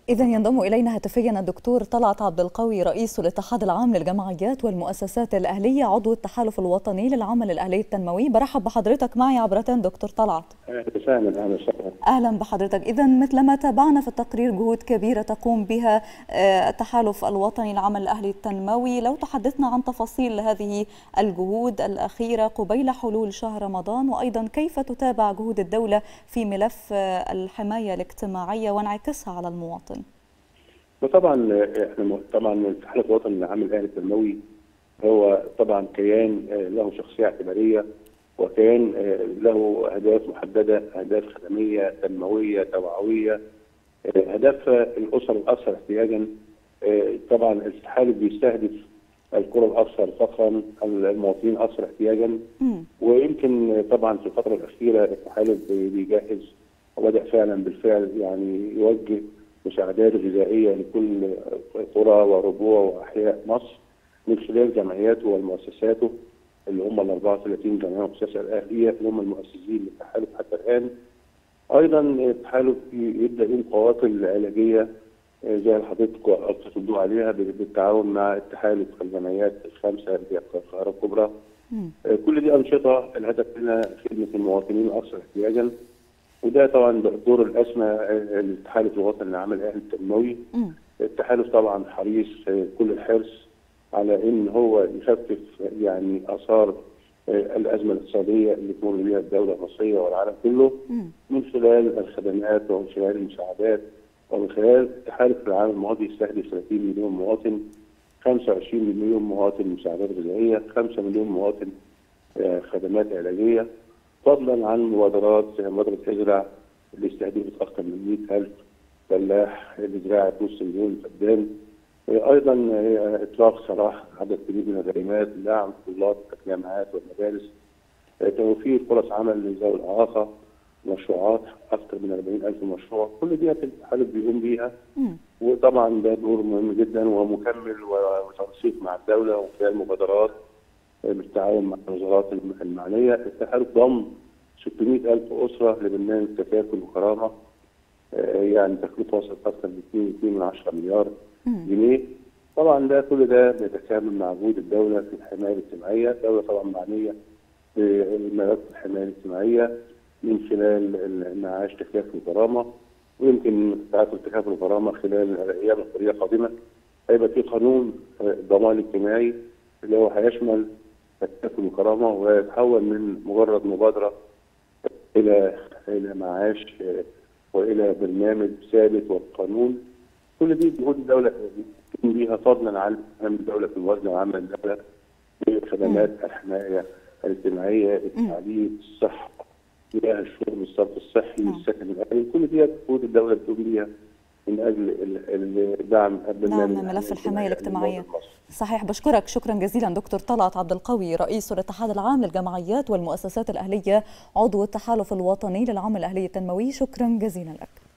إذا ينضم إلينا هاتفيا الدكتور طلعت عبد القوي رئيس الاتحاد العام للجمعيات والمؤسسات الأهلية عضو التحالف الوطني للعمل الأهلي التنموي برحب بحضرتك معي عبرتين دكتور طلعت اهلا وسهلا اهلا وسهلا أهلا بحضرتك إذا مثل ما تابعنا في التقرير جهود كبيرة تقوم بها التحالف الوطني للعمل الأهلي التنموي لو تحدثنا عن تفاصيل هذه الجهود الأخيرة قبيل حلول شهر رمضان وأيضا كيف تتابع جهود الدولة في ملف الحماية الاجتماعية وانعكاسها على المواطن وطبعا احنا طبعا الاتحاد الوطني للعمل الاهلي التنموي هو طبعا كيان له شخصيه اعتباريه وكيان له اهداف محدده اهداف خدميه تنمويه توعويه اهداف الاسر الاكثر احتياجا طبعا الاتحاد بيستهدف القرى الاكثر فقرا المواطنين الاكثر احتياجا ويمكن طبعا في الفتره الاخيره الاتحاد بيجهز وبدا فعلا بالفعل يعني يوجه مساعدات غذائيه لكل قرى وربوع واحياء مصر من خلال جمعياته ومؤسساته اللي هم ال 34 جمعيه مؤسسه الاهليه اللي هم المؤسسين للتحالف حتى الان. ايضا التحالف يبدا يقوم قوافل علاجيه زي اللي حضرتك القيت الضوء عليها بالتعاون مع التحالف الجمعيات الخمسه اللي هي القاهره الكبرى. كل دي انشطه الهدف منها خدمه المواطنين الاكثر احتياجا وده طبعا دور الاسمى التحالف الوطني للعمل الاهلي التنموي التحالف طبعا حريص كل الحرص على ان هو يخفف يعني اثار الازمه الاقتصاديه اللي تمر بها الدوله المصريه والعالم كله من خلال الخدمات ومن خلال المساعدات ومن خلال التحالف العام الماضي يستهدف 30 مليون مواطن 25 مليون مواطن مساعدات غذائيه 5 مليون مواطن خدمات علاجيه فضلا عن مبادرات زي مبادره ازرع اللي استهدفت اكثر من 100000 فلاح لزراعه نص مليون فدان ايضا اطلاق سراح عدد كبير من الغريمات دعم طلاب الجامعات والمدارس توفير فرص عمل لذوي الاعاقه مشروعات اكثر من 40000 مشروع كل دي التحالف بيقوم بيها وطبعا ده دور مهم جدا ومكمل وتنسيق مع الدوله وخلال مبادرات بالتعاون مع الوزارات المعنيه التحالف ضم 600 ألف أسرة لبرنامج تكافل وكرامة يعني تكلفة وصلت أكثر من 2.2 مليار جنيه طبعا ده كل ده بيتكامل مع جهود الدولة في الحماية الاجتماعية الدولة طبعا معنية بملف الحماية الاجتماعية من خلال معاش تكافل وكرامة ويمكن تعافي التكافل والكرامة خلال الأيام القريبة القادمة هيبقى في قانون ضمان اجتماعي اللي هو هيشمل التكافل والكرامه ويتحول من مجرد مبادره الى الى معاش والى برنامج ثابت وقانون كل دي جهود الدوله تقوم بيها فضلا عن اهم الدوله في الموازنه العامه للدوله بخدمات الحمايه الاجتماعيه التعليم الصحه مياه الشرب الصرف الصحي السكن الامن كل دي جهود الدوله بتقوم بيها من اجل دعم دعم ملف الحمايه الاجتماعيه صحيح بشكرك شكرا جزيلا دكتور طلعت عبد القوي رئيس الاتحاد العام للجمعيات والمؤسسات الاهليه عضو التحالف الوطني للعمل الاهلي التنموي شكرا جزيلا لك